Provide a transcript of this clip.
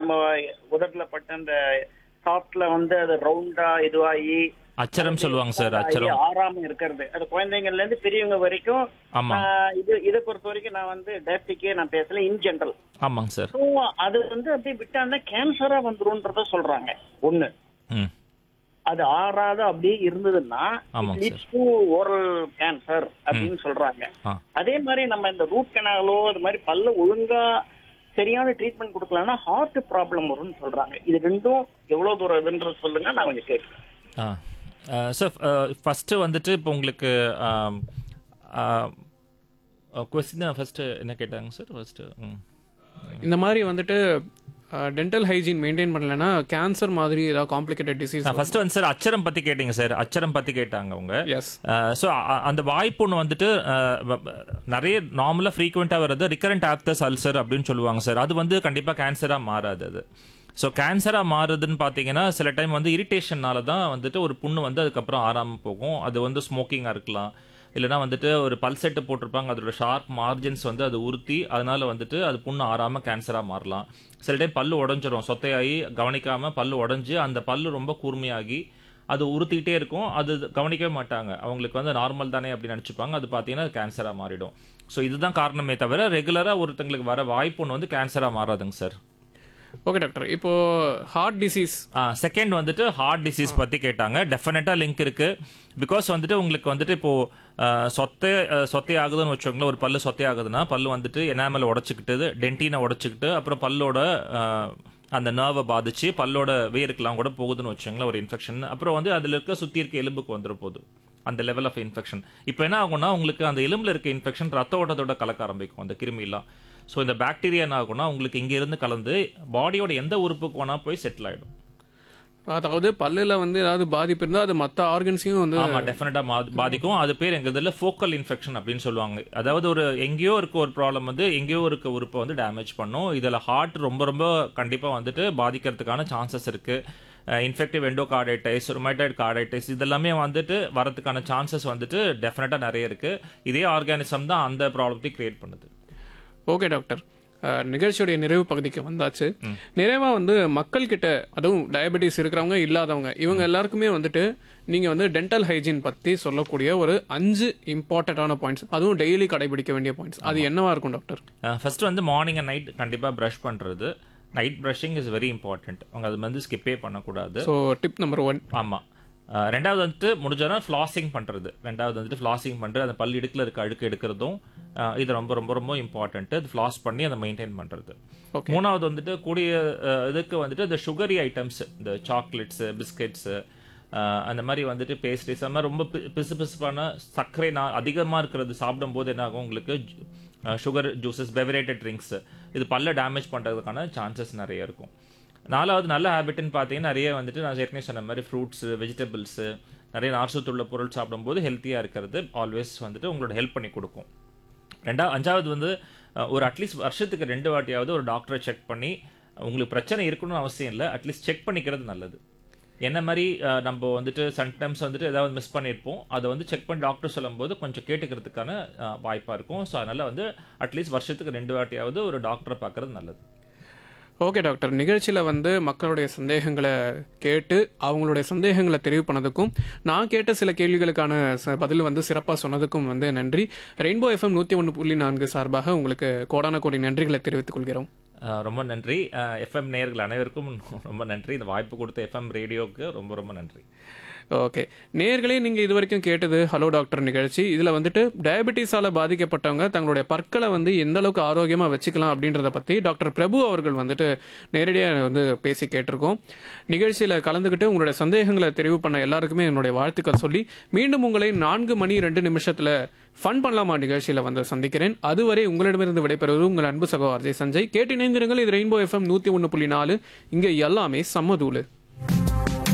நம்ம உதட்டுல பட்ட அந்த சாப்ட்ல வந்து அது ரவுண்டா இதுவாகி அச்சரம் சொல்லுவாங்க சார் ஆகி அச்சரம் ஆறாம இருக்கிறது அது குழந்தைங்கள்ல இருந்து பெரியவங்க வரைக்கும் ஆமா ஆஹ், இது இதை பொறுத்த வரைக்கும் நான் வந்து டயபிட்டிக்கே நான் பேசல இன் ஜெனரல் ஆமாங்க சார் ஸோ அது வந்து அப்படியே விட்டாங்கன்னா கேன்சரா வந்துரும்ன்றத சொல்றாங்க ஒண்ணு ம் அது ஆறாத அப்படியே இருந்ததுன்னா ஆமாங்க லீட்ஸ் டு ஓரல் கேன்சர் அப்படின்னு சொல்றாங்க ஆ அதே மாதிரி நம்ம இந்த ரூட் கனாலோ அது மாதிரி பல்ல ஒழுங்கா சரியான ட்ரீட்மெண்ட் கொடுக்கலன்னா ஹார்ட் ப்ராப்ளம் வரும்னு சொல்றாங்க இது ரெண்டும் எவ்வளவு தூரம் இதுன்றது சொல்லுங்க நான் கொஞ்சம் கேட்கிறேன் ஆ சார் ஃபஸ்ட்டு வந்துட்டு இப்போ உங்களுக்கு கொஸ்டின் ஃபஸ்ட்டு என்ன கேட்டாங்க சார் ஃபஸ்ட்டு ம் இந்த மாதிரி வந்துட்டு டென்டல் ஹைஜீன் மெயின்டைன் பண்ணலைன்னா கேன்சர் மாதிரி ஏதாவது காம்ப்ளிகேட்டட் டிசீஸ் ஃபர்ஸ்ட் வந்து சார் அச்சரம் பத்தி கேட்டீங்க சார் அச்சரம் பத்தி கேட்டாங்க அவங்க எஸ் ஸோ அந்த வாய்ப்புன்னு வந்துட்டு அஹ், வ- வ- நிறைய நார்மலாக ஃப்ரீக்வெண்ட்டாக வர்றது ரிகரண்ட் ஆப்தஸ் அல்சர் அப்படின்னு சொல்லுவாங்க சார் அது வந்து கண்டிப்பாக கேன்சராக மாறாது அது ஸோ கேன்சராக மாறுதுன்னு பார்த்தீங்கன்னா சில டைம் வந்து இரிட்டேஷனால தான் வந்துட்டு ஒரு புண்ணு வந்து அதுக்கப்புறம் ஆறாமல் போகும் அது வந்து ஸ்மோக்கிங்காக இருக்கலாம் இல்லைனா வந்துட்டு ஒரு பல்செட்டு போட்டிருப்பாங்க அதோட ஷார்ப் மார்ஜின்ஸ் வந்து அது உறுத்தி அதனால வந்துட்டு அது புண்ணு ஆறாமல் கேன்சராக மாறலாம் சில டைம் பல்லு உடஞ்சிரும் சொத்தையாகி கவனிக்காமல் பல்லு உடஞ்சி அந்த பல்லு ரொம்ப கூர்மையாகி அது உறுத்திக்கிட்டே இருக்கும் அது கவனிக்கவே மாட்டாங்க அவங்களுக்கு வந்து நார்மல் தானே அப்படி நினச்சிப்பாங்க அது பார்த்தீங்கன்னா கேன்சராக மாறிடும் ஸோ இதுதான் காரணமே தவிர ரெகுலராக ஒருத்தங்களுக்கு வர வாய்ப்பு ஒன்று வந்து கேன்சராக மாறாதுங்க சார் ஓகே டாக்டர் இப்போ ஹார்ட் டிசீஸ் செகண்ட் வந்துட்டு ஹார்ட் டிசீஸ் பற்றி கேட்டாங்க டெஃபினட்டாக லிங்க் இருக்கு பிகாஸ் வந்துட்டு உங்களுக்கு வந்துட்டு இப்போ ஆஹ், சொத்தை ஆஹ், சொத்தை ஆகுதுன்னு வச்சுக்கோங்களேன் ஒரு பல்லு சொத்தை ஆகுதுன்னா பல்லு வந்துட்டு எனாமல் உடச்சிக்கிட்டு டென்டினை உடச்சிக்கிட்டு அப்புறம் பல்லோட ஆஹ், அந்த நர்வை பாதிச்சு பல்லோட வேருக்கெல்லாம் கூட போகுதுன்னு வச்சுக்கோங்களேன் ஒரு இன்ஃபெக்ஷன் அப்புறம் வந்து அதில் இருக்க சுற்றி இருக்க எலும்புக்கு வந்துட போகுது அந்த லெவல் ஆஃப் இன்ஃபெக்ஷன் இப்போ என்ன ஆகும்னா உங்களுக்கு அந்த எலும்புல இருக்க இன்ஃபெக்ஷன் ரத்த ஓட்டத்தோட கலக்க ஆரம்பிக்கும் அந்த கிருமிலாம் ஸோ இந்த பாக்டீரியா என்ன ஆகும்னா உங்களுக்கு இங்க இருந்து கலந்து பாடியோட எந்த உறுப்புக்கு வேணா போய் செட்டில் ஆயிடும் அதாவது பல்லுல வந்து ஏதாவது பாதிப்பு இருந்தால் அது மற்ற ஆர்கன்ஸையும் வந்து ஆமா டெஃபினட்டா பாதிக்கும் அது பேர் எங்க இதுல ஃபோக்கல் இன்ஃபெக்ஷன் அப்படின்னு சொல்லுவாங்க அதாவது ஒரு எங்கேயோ இருக்க ஒரு ப்ராப்ளம் வந்து எங்கேயோ இருக்க உறுப்பை வந்து டேமேஜ் பண்ணும் இதுல ஹார்ட் ரொம்ப ரொம்ப கண்டிப்பா வந்துட்டு பாதிக்கிறதுக்கான சான்சஸ் இருக்கு இன்ஃபெக்டிவ் எண்டோகார்டைட்டிஸ் ருமைடைட் கார்டைட்டிஸ் இதெல்லாமே வந்துட்டு வரதுக்கான சான்சஸ் வந்துட்டு டெஃபினட்டா நிறைய இருக்கு இதே ஆர்கானிசம் தான் அந்த ப்ராப்ளத்தை கிரியேட் பண்ணுது ஓகே டாக்டர் அஹ், நிகழ்ச்சியுடைய நிறைவு பகுதிக்கு வந்தாச்சு நிறைவா வந்து மக்கள் கிட்ட அதுவும் டயபெட்டிஸ் இருக்கிறவங்க இல்லாதவங்க இவங்க எல்லாருக்குமே வந்துட்டு நீங்க வந்து டென்டல் ஹைஜீன் பத்தி சொல்லக்கூடிய ஒரு அஞ்சு இம்பார்ட்டன்டான பாயிண்ட்ஸ் அதுவும் டெய்லி கடைபிடிக்க வேண்டிய பாயிண்ட்ஸ் அது என்னவா இருக்கும் டாக்டர் ஃபர்ஸ்ட் வந்து மார்னிங் அண்ட் நைட் கண்டிப்பா ப்ரஷ் பண்றது night brushing is very important அவங்க அது வந்து ஸ்கிப்பே பண்ணக்கூடாது ஸோ டிப் நம்பர் ஒன் ஆமா அஹ் ரெண்டாவது வந்துட்டு முடிஞ்சோன்னா ஃப்ளாசிங் பண்றது ரெண்டாவது வந்துட்டு ஃப்ளாசிங் பண்றது அந்த பல் இடுக்குல இருக்க அழுக்கு எடுக்கிறதும் அஹ் இது ரொம்ப ரொம்ப ரொம்ப இம்பார்ட்டன்ட் அது ஃப்ளாஸ் பண்ணி அதை மெயின்டைன் பண்றது Okay. மூணாவது வந்துட்டு கூடிய அஹ், இதுக்கு வந்துட்டு இந்த சுகரி ஐட்டம்ஸ் இந்த சாக்லேட்ஸ் பிஸ்கெட்ஸ் அந்த மாதிரி வந்துட்டு பேஸ்ட்ரிஸ் அந்த மாதிரி ரொம்ப பி- பிசு பிசுப்பான சர்க்கரை நான் அதிகமாக இருக்கிறது சாப்பிடும்போது என்ன ஆகும் உங்களுக்கு சுகர் ஜூசஸ் பெவரேட்டட் ட்ரிங்க்ஸ் இது பல்ல டேமேஜ் பண்ணுறதுக்கான சான்சஸ் நிறைய இருக்கும் நாலாவது நல்ல ஹேபிட்னு பார்த்தீங்கன்னா நிறைய வந்துட்டு நான் ஏற்கனவே சொன்ன மாதிரி ஃப்ரூட்ஸ் வெஜிடபிள்ஸ் நிறைய நார்சத்துள்ள பொருள் சாப்பிடும்போது ஹெல்த்தியாக இருக்கிறது ஆல்வேஸ் வந்துட்டு உங்களோட ஹெல்ப் பண்ணி கொடுக்கும் ரெண்டா அஞ்சாவது வந்து அஹ், ஒரு அட்லீஸ்ட் வருஷத்துக்கு ரெண்டு வாட்டியாவது ஒரு டாக்டரை செக் பண்ணி உங்களுக்கு பிரச்சனை இருக்கணும்னு அவசியம் இல்லை அட்லீஸ்ட் செக் பண்ணிக்கிறது நல்லது என்ன மாதிரி அஹ், நம்ம வந்துட்டு சம்டைம்ஸ் வந்துட்டு ஏதாவது மிஸ் பண்ணியிருப்போம் அதை வந்து செக் பண்ணி டாக்டர் சொல்லும்போது கொஞ்சம் கேட்டுக்கிறதுக்கான வாய்ப்பாக இருக்கும் ஸோ அதனால் வந்து அட்லீஸ்ட் வருஷத்துக்கு ரெண்டு வாட்டியாவது ஒரு டாக்டரை பார்க்கறது நல்லது ஓகே டாக்டர் நிகழ்ச்சியில் வந்து மக்களுடைய சந்தேகங்களை கேட்டு அவங்களுடைய சந்தேகங்களை தெரிவு பண்ணதுக்கும் நான் கேட்ட சில கேள்விகளுக்கான ச- பதில் வந்து சிறப்பாக சொன்னதுக்கும் வந்து நன்றி ரெயின்போ எஃப்எம் நூற்றி ஒன்று புள்ளி நான்கு சார்பாக உங்களுக்கு கோடான கோடி நன்றிகளை தெரிவித்துக் கொள்கிறோம் அஹ், ரொம்ப நன்றி எஃப்எம் நேயர்கள் அனைவருக்கும் ரொம்ப நன்றி இந்த வாய்ப்பு கொடுத்த எஃப்எம் ரேடியோவுக்கு ரொம்ப ரொம்ப நன்றி ஓகே நேர்களே நீங்கள் இது வரைக்கும் கேட்டது ஹலோ டாக்டர் நிகழ்ச்சி இதில் வந்துட்டு டயபெட்டிஸால் பாதிக்கப்பட்டவங்க தங்களுடைய பற்களை வந்து எந்த அளவுக்கு ஆரோக்கியமாக வச்சுக்கலாம் அப்படின்றத பற்றி டாக்டர் பிரபு அவர்கள் வந்துட்டு நேரடியாக வந்து பேசி கேட்டிருக்கோம் நிகழ்ச்சியில் கலந்துக்கிட்டு உங்களுடைய சந்தேகங்களை தெரிவு பண்ண எல்லாருக்குமே என்னுடைய வாழ்த்துக்கள் சொல்லி மீண்டும் உங்களை நான்கு மணி ரெண்டு நிமிஷத்தில் ஃபன் பண்ணலாமா நிகழ்ச்சியில் வந்து சந்திக்கிறேன் அதுவரை உங்களிடமிருந்து விடைபெறுவது உங்கள் அன்பு சகோதரர் சஞ்சய் கேட்டு இணைந்திருங்கள் இது ரெயின்போ எஃப்எம் நூற்றி ஒன்று புள்ளி நாலு இங்கே எல்லாமே சம்மதூளு